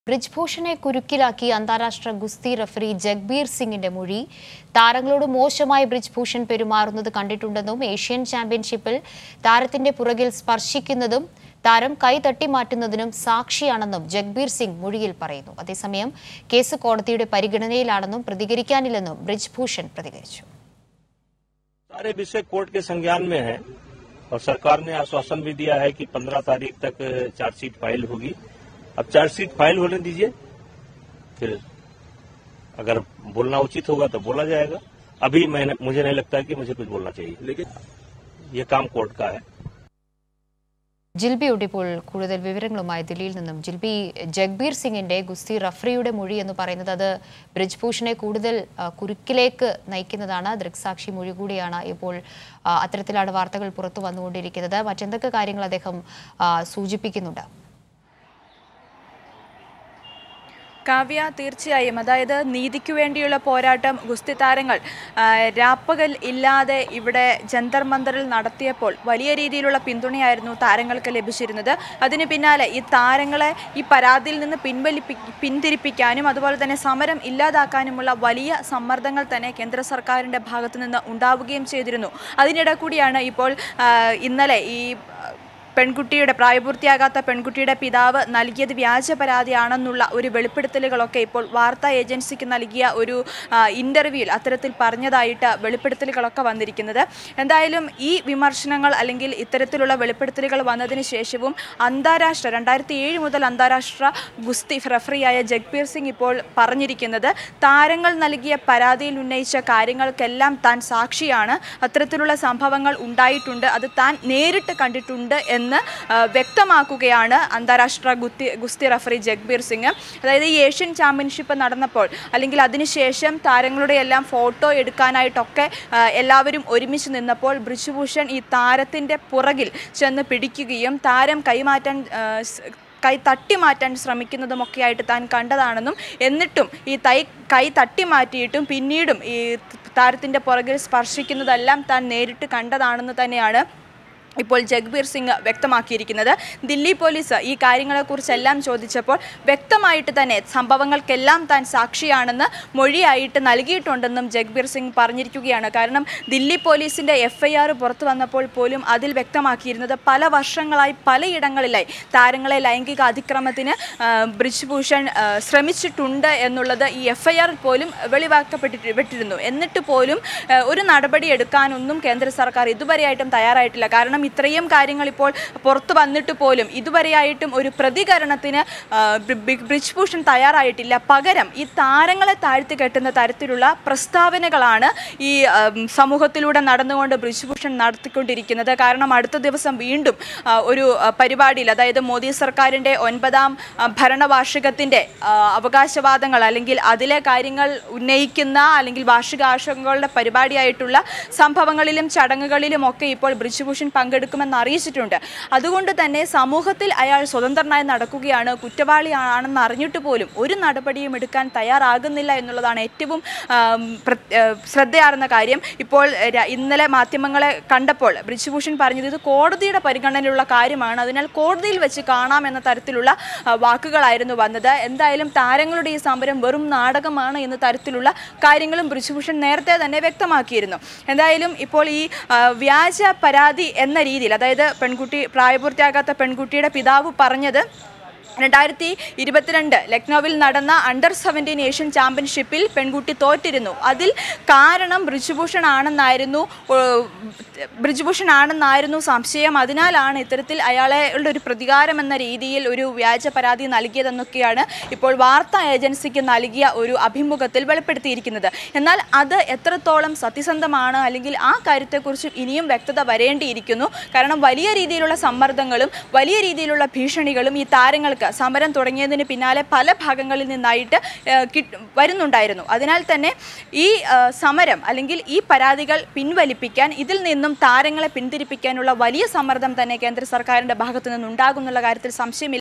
ബ്രിജ്ഭൂഷണെ കുരുക്കിലാക്കി അന്താരാഷ്ട്ര ഗുസ്തി റഫറി ജഗ്ബീർ സിംഗിന്റെ മൊഴി താരങ്ങളോട് മോശമായി ബ്രിജ്ഭൂഷൺ പെരുമാറുന്നത് കണ്ടിട്ടുണ്ടെന്നും ഏഷ്യൻ ചാമ്പ്യൻഷിപ്പിൽ താരത്തിന്റെ പുറകിൽ സ്പർശിക്കുന്നതും താരം കൈ തട്ടിമാറ്റുന്നതിനും സാക്ഷിയാണെന്നും ജഗ്ബീർ സിംഗ് മൊഴിയിൽ പറയുന്നു അതേസമയം കേസ് കോടതിയുടെ പരിഗണനയിലാണെന്നും പ്രതികരിക്കാനില്ലെന്നും ബ്രിജ്ഭൂഷൺ പ്രതികരിച്ചു सारे विषय कोर्ट के संज्ञान में है और सरकार ने आश्वासन भी दिया है कि 15 तारीख तक चार्जशीट फाइल होगी अब चार्जशीट फाइल होने दीजिए फिर अगर बोलना उचित होगा तो बोला जाएगा अभी मैंने मुझे नहीं लगता है कि मुझे कुछ बोलना चाहिए लेकिन ये काम कोर्ट का है ജിൽബിയുടെ ഇപ്പോൾ കൂടുതൽ വിവരങ്ങളുമായി ദില്ലിയിൽ നിന്നും ജിൽബി ജഗ്ബീർ സിംഗിന്റെ ഗുസ്തി റഫറിയുടെ മൊഴി എന്ന് പറയുന്നത് അത് ബ്രിജ്ഭൂഷണെ കൂടുതൽ ആ, കുരുക്കിലേക്ക് നയിക്കുന്നതാണ് ദൃക്സാക്ഷി മൊഴി കൂടിയാണ് ഇപ്പോൾ ആ, അത്തരത്തിലാണ് വാർത്തകൾ പുറത്തു വന്നുകൊണ്ടിരിക്കുന്നത് മറ്റെന്തൊക്കെ കാര്യങ്ങൾ അദ്ദേഹം ആ, സൂചിപ്പിക്കുന്നുണ്ട് കാവ്യ തീർച്ചയായും അതായത് നീതിക്കു വേണ്ടിയുള്ള പോരാട്ടം ഗുസ്തി താരങ്ങൾ ആ, രാപ്പകൽ ഇല്ലാതെ ഇവിടെ ജന്തർ മന്ദറിൽ നടത്തിയപ്പോൾ വലിയ രീതിയിലുള്ള പിന്തുണയായിരുന്നു താരങ്ങൾക്ക് ലഭിച്ചിരുന്നത് അതിന് പിന്നാലെ ഈ താരങ്ങളെ ഈ പരാതിയിൽ നിന്ന് പിൻവലിപ്പി പിന്തിരിപ്പിക്കാനും അതുപോലെ തന്നെ സമരം ഇല്ലാതാക്കാനുമുള്ള വലിയ സമ്മർദ്ദങ്ങൾ തന്നെ കേന്ദ്ര സർക്കാരിൻ്റെ ഭാഗത്തു നിന്ന് ഉണ്ടാവുകയും ചെയ്തിരുന്നു അതിനിടെ കൂടിയാണ് ഇപ്പോൾ ആ, ഇന്നലെ ഈ പെൺകുട്ടിയുടെ പ്രായപൂർത്തിയാകാത്ത പെൺകുട്ടിയുടെ പിതാവ് നൽകിയത് വ്യാജ പരാതിയാണെന്നുള്ള ഒരു വെളിപ്പെടുത്തലുകളൊക്കെ ഇപ്പോൾ വാർത്താ ഏജൻസിക്ക് നൽകിയ ഒരു ഇൻ്റർവ്യൂവിൽ അത്തരത്തിൽ പറഞ്ഞതായിട്ട് വെളിപ്പെടുത്തലുകളൊക്കെ വന്നിരിക്കുന്നത് എന്തായാലും ഈ വിമർശനങ്ങൾ അല്ലെങ്കിൽ ഇത്തരത്തിലുള്ള വെളിപ്പെടുത്തലുകൾ വന്നതിന് ശേഷവും അന്താരാഷ്ട്ര രണ്ടായിരത്തി ഏഴ് മുതൽ അന്താരാഷ്ട്ര ഗുസ്തി റഫറിയായ ജഗ്ബീർ സിംഗ് ഇപ്പോൾ പറഞ്ഞിരിക്കുന്നത് താരങ്ങൾ നൽകിയ പരാതിയിൽ ഉന്നയിച്ച കാര്യങ്ങൾക്കെല്ലാം താൻ സാക്ഷിയാണ് അത്തരത്തിലുള്ള സംഭവങ്ങൾ ഉണ്ടായിട്ടുണ്ട് അത് താൻ നേരിട്ട് കണ്ടിട്ടുണ്ട് എന്ന് ആ, വ്യക്തമാക്കുകയാണ് അന്താരാഷ്ട്ര ഗുസ്തി ഗുസ്തി റഫറി ജഗ്ബീർ സിംഗ് അതായത് ഈ ഏഷ്യൻ ചാമ്പ്യൻഷിപ്പ് നടന്നപ്പോൾ അല്ലെങ്കിൽ അതിനുശേഷം താരങ്ങളുടെ എല്ലാം ഫോട്ടോ എടുക്കാനായിട്ടൊക്കെ ആ, എല്ലാവരും ഒരുമിച്ച് നിന്നപ്പോൾ ബ്രിജുഭൂഷൺ ഈ താരത്തിൻ്റെ പുറകിൽ ചെന്ന് പിടിക്കുകയും താരം കൈമാറ്റാൻ ആ, സ്- കൈ തട്ടി മാറ്റാൻ ശ്രമിക്കുന്നതുമൊക്കെയായിട്ട് താൻ കണ്ടതാണെന്നും എന്നിട്ടും ഈ തൈ കൈ തട്ടി മാറ്റിയിട്ടും പിന്നീടും ഈ താരത്തിൻ്റെ പുറകിൽ സ്പർശിക്കുന്നതെല്ലാം താൻ നേരിട്ട് കണ്ടതാണെന്ന് തന്നെയാണ് ഇപ്പോൾ ജഗ്ബീർ സിംഗ് വ്യക്തമാക്കിയിരിക്കുന്നത് ദില്ലി പോലീസ് ഈ കാര്യങ്ങളെക്കുറിച്ചെല്ലാം ചോദിച്ചപ്പോൾ വ്യക്തമായിട്ട് തന്നെ സംഭവങ്ങൾക്കെല്ലാം താൻ സാക്ഷിയാണെന്ന് മൊഴിയായിട്ട് നൽകിയിട്ടുണ്ടെന്നും ജഗ്ബീർ സിംഗ് പറഞ്ഞിരിക്കുകയാണ് കാരണം ദില്ലി പോലീസിൻ്റെ എഫ് ഐ ആർ പുറത്തു വന്നപ്പോൾ പോലും അതിൽ വ്യക്തമാക്കിയിരുന്നത് പല വർഷങ്ങളായി പലയിടങ്ങളിലായി താരങ്ങളെ ലൈംഗിക അതിക്രമത്തിന് ആ, ബ്രിജ്ഭൂഷൺ ആ, ശ്രമിച്ചിട്ടുണ്ട് എന്നുള്ളത് ഈ എഫ് ഐ ആറിൽ പോലും വെളിവാക്കപ്പെട്ടിട്ട് പെട്ടിരുന്നു എന്നിട്ട് പോലും ആ, ഒരു നടപടി എടുക്കാനൊന്നും കേന്ദ്ര സർക്കാർ ഇതുവരെയായിട്ടും തയ്യാറായിട്ടില്ല കാരണം ഇത്രയും കാര്യങ്ങൾ ഇപ്പോൾ പുറത്തു വന്നിട്ട് പോലും ഇതുവരെയായിട്ടും ഒരു പ്രതികരണത്തിന് ആ, ബ്രി- ബ്രി- ബ്രിജ്ഭൂഷൺ തയ്യാറായിട്ടില്ല പകരം ഈ താരങ്ങളെ താഴ്ത്തി കെട്ടുന്ന തരത്തിലുള്ള പ്രസ്താവനകളാണ് ഈ ആം, സമൂഹത്തിലൂടെ നടന്നുകൊണ്ട് ബ്രിജ്ഭൂഷൺ നടത്തിക്കൊണ്ടിരിക്കുന്നത് കാരണം അടുത്ത ദിവസം വീണ്ടും ആ, ഒരു ആ, പരിപാടിയിൽ അതായത് മോദി സർക്കാരിൻ്റെ ഒൻപതാം ആ, ഭരണവാർഷികത്തിൻ്റെ ആ, അവകാശവാദങ്ങൾ അല്ലെങ്കിൽ അതിലെ കാര്യങ്ങൾ ഉന്നയിക്കുന്ന അല്ലെങ്കിൽ വാർഷിക ആശങ്കകളുടെ പരിപാടിയായിട്ടുള്ള സംഭവങ്ങളിലും ചടങ്ങുകളിലും ഒക്കെ ഇപ്പോൾ ബ്രിജ്ഭൂഷൺ പങ്കെടുക്കുമെന്ന് അറിയിച്ചിട്ടുണ്ട് അതുകൊണ്ട് തന്നെ സമൂഹത്തിൽ അയാൾ സ്വതന്ത്രനായി നടക്കുകയാണ് കുറ്റവാളിയാണെന്ന് അറിഞ്ഞിട്ട് പോലും ഒരു നടപടിയും എടുക്കാൻ തയ്യാറാകുന്നില്ല എന്നുള്ളതാണ് ഏറ്റവും ആം, പ്ര- ആ, ശ്രദ്ധയാർന്ന കാര്യം ഇപ്പോൾ ര- ഇന്നലെ മാധ്യമങ്ങളെ കണ്ടപ്പോൾ ബ്രിജ്ഭൂഷൺ പറഞ്ഞത് ഇത് കോടതിയുടെ പരിഗണനയിലുള്ള കാര്യമാണ് അതിനാൽ കോടതിയിൽ വെച്ച് കാണാം എന്ന തരത്തിലുള്ള ആ, വാക്കുകളായിരുന്നു വന്നത് എന്തായാലും താരങ്ങളുടെ ഈ സമരം വെറും നാടകമാണ് എന്ന തരത്തിലുള്ള കാര്യങ്ങളും ബ്രിജ്ഭൂഷൺ നേരത്തെ തന്നെ വ്യക്തമാക്കിയിരുന്നു എന്തായാലും ഇപ്പോൾ ഈ ആ, വ്യാജ പരാതി എന്ന രീതിയിൽ അതായത് പെൺകുട്ടി പ്രായപൂർത്തിയാകാത്ത പെൺകുട്ടിയുടെ പിതാവ് പറഞ്ഞത് രണ്ടായിരത്തി ഇരുപത്തിരണ്ട് ലക്നൌവിൽ നടന്ന അണ്ടർ സെവൻറ്റീൻ ഏഷ്യൻ ചാമ്പ്യൻഷിപ്പിൽ പെൺകുട്ടി തോറ്റിരുന്നു അതിൽ കാരണം ബ്രിജുഭൂഷൺ ആണെന്നായിരുന്നു ഏഹ്, ബ്രിജുഭൂഷൺ ആണെന്നായിരുന്നു സംശയം അതിനാലാണ് ഇത്തരത്തിൽ അയാളെ ഒരു പ്രതികാരം എന്ന രീതിയിൽ ഒരു വ്യാജ പരാതി നൽകിയതെന്നൊക്കെയാണ് ഇപ്പോൾ വാർത്താ ഏജൻസിക്ക് നൽകിയ ഒരു അഭിമുഖത്തിൽ വെളിപ്പെടുത്തിയിരിക്കുന്നത് എന്നാൽ അത് എത്രത്തോളം സത്യസന്ധമാണ് അല്ലെങ്കിൽ ആ കാര്യത്തെക്കുറിച്ച് ഇനിയും വ്യക്തത വരേണ്ടിയിരിക്കുന്നു കാരണം വലിയ രീതിയിലുള്ള സമ്മർദ്ദങ്ങളും വലിയ രീതിയിലുള്ള ഭീഷണികളും ഈ താരങ്ങൾക്ക് സമരം തുടങ്ങിയതിന് പിന്നാലെ പല ഭാഗങ്ങളിൽ നിന്നായിട്ട് ഏഹ്, കിട്ട് വരുന്നുണ്ടായിരുന്നു അതിനാൽ തന്നെ ഈ ഏഹ്, സമരം അല്ലെങ്കിൽ ഈ പരാതികൾ പിൻവലിപ്പിക്കാൻ ഇതിൽ നിന്നും താരങ്ങളെ പിന്തിരിപ്പിക്കാനുള്ള വലിയ സമ്മർദ്ദം തന്നെ കേന്ദ്ര സർക്കാരിൻ്റെ ഭാഗത്തു നിന്നുണ്ടാകുന്നുള്ള കാര്യത്തിൽ സംശയമില്ല